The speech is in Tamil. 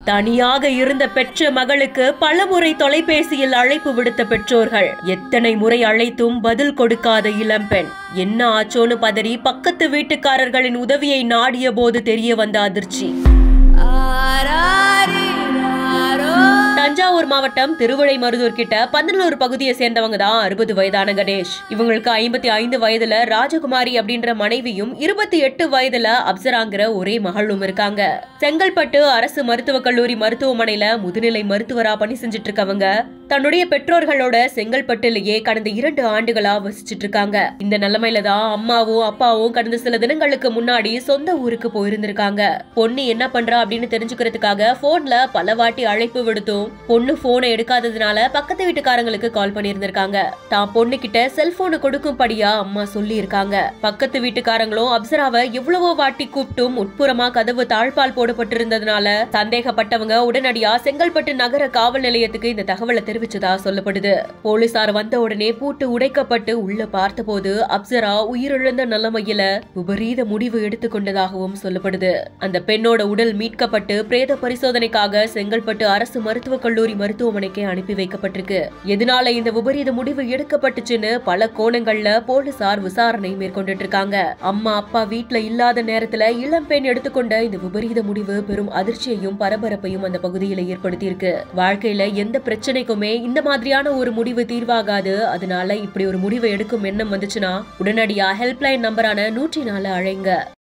தனியாக இருந்த பெற்ற மகளுக்கு பலமுறை தொலைபேசியில் அழைப்பு விடுத்த பெற்றோர்கள் எத்தனை முறை அழைத்தும் பதில் கொடுக்காத இளம்பெண் என்ன ஆச்சோன்னு பதறி பக்கத்து வீட்டுக்காரர்களின் உதவியை நாடிய போது தெரிய வந்த அதிர்ச்சி தஞ்சாவூர் மாவட்டம் திருவிடைமருதூர் கிட்ட பந்தனூர் பகுதியை சேர்ந்தவங்க தான் அறுபது வயதான கணேஷ் இவங்களுக்கு ஐம்பத்தி ஐந்து வயதுல ராஜகுமாரி அப்படின்ற மனைவியும் இருபத்தி எட்டு வயதுல அப்சராங்கிற ஒரே மகளும் இருக்காங்க செங்கல்பட்டு அரசு மருத்துவக் கல்லூரி மருத்துவமனையில முதுநிலை மருத்துவரா பணி செஞ்சுட்டு இருக்கவங்க தன்னுடைய பெற்றோர்களோட செங்கல்பட்டுலயே கடந்த இரண்டு ஆண்டுகளா வசிச்சுட்டு இருக்காங்க இந்த நிலைமையில தான் அம்மாவும் அப்பாவும் கடந்த சில தினங்களுக்கு முன்னாடி சொந்த ஊருக்கு போயிருந்திருக்காங்க பொண்ணு என்ன பண்றா அப்படின்னு தெரிஞ்சுக்கிறதுக்காக போன்ல பல வாட்டி அழைப்பு விடுத்தும் பொண்ணு போனை எடுக்காததுனால பக்கத்து வீட்டுக்காரங்களுக்கு கால் பண்ணியிருந்திருக்காங்க தான் பொண்ணு கிட்ட செல்போனை கொடுக்கும்படியா அம்மா சொல்லி இருக்காங்க பக்கத்து வீட்டுக்காரங்களும் அப்சராவை எவ்வளவோ வாட்டி கூப்பிட்டும் உட்புறமா கதவு தாழ்பால் போடப்பட்டிருந்ததுனால சந்தேகப்பட்டவங்க உடனடியா செங்கல்பட்டு நகர காவல் நிலையத்துக்கு இந்த தகவலை தெரிவிச்சதா சொல்லப்படுது போலீசார் வந்த உடனே பூட்டு உடைக்கப்பட்டு உள்ள பார்த்தபோது அப்சரா உயிரிழந்த நிலைமையில விபரீத முடிவு எடுத்துக்கொண்டதாகவும் சொல்லப்படுது அந்த பெண்ணோட உடல் மீட்கப்பட்டு பிரேத பரிசோதனைக்காக செங்கல்பட்டு அரசு மருத்துவக் கல்லூரி மருத்துவமனைக்கு அனுப்பி வைக்கப்பட்டிருக்கு எதனால இந்த விபரீத முடிவு எடுக்கப்பட்டுச்சுன்னு பல கோணங்கள்ல போலீசார் விசாரணை மேற்கொண்டுட்டு இருக்காங்க அம்மா அப்பா வீட்ல இல்லாத நேரத்துல இளம்பெண் எடுத்துக்கொண்ட இந்த விபரீத முடிவு பெரும் அதிர்ச்சியையும் பரபரப்பையும் அந்த பகுதியில ஏற்படுத்தியிருக்கு வாழ்க்கையில எந்த பிரச்சனைக்குமே இந்த மாதிரியான ஒரு முடிவு தீர்வாகாது அதனால இப்படி ஒரு முடிவை எடுக்கும் எண்ணம் வந்துச்சுன்னா உடனடியா ஹெல்ப்லைன் நம்பரான நூற்றி நாலு அழைங்க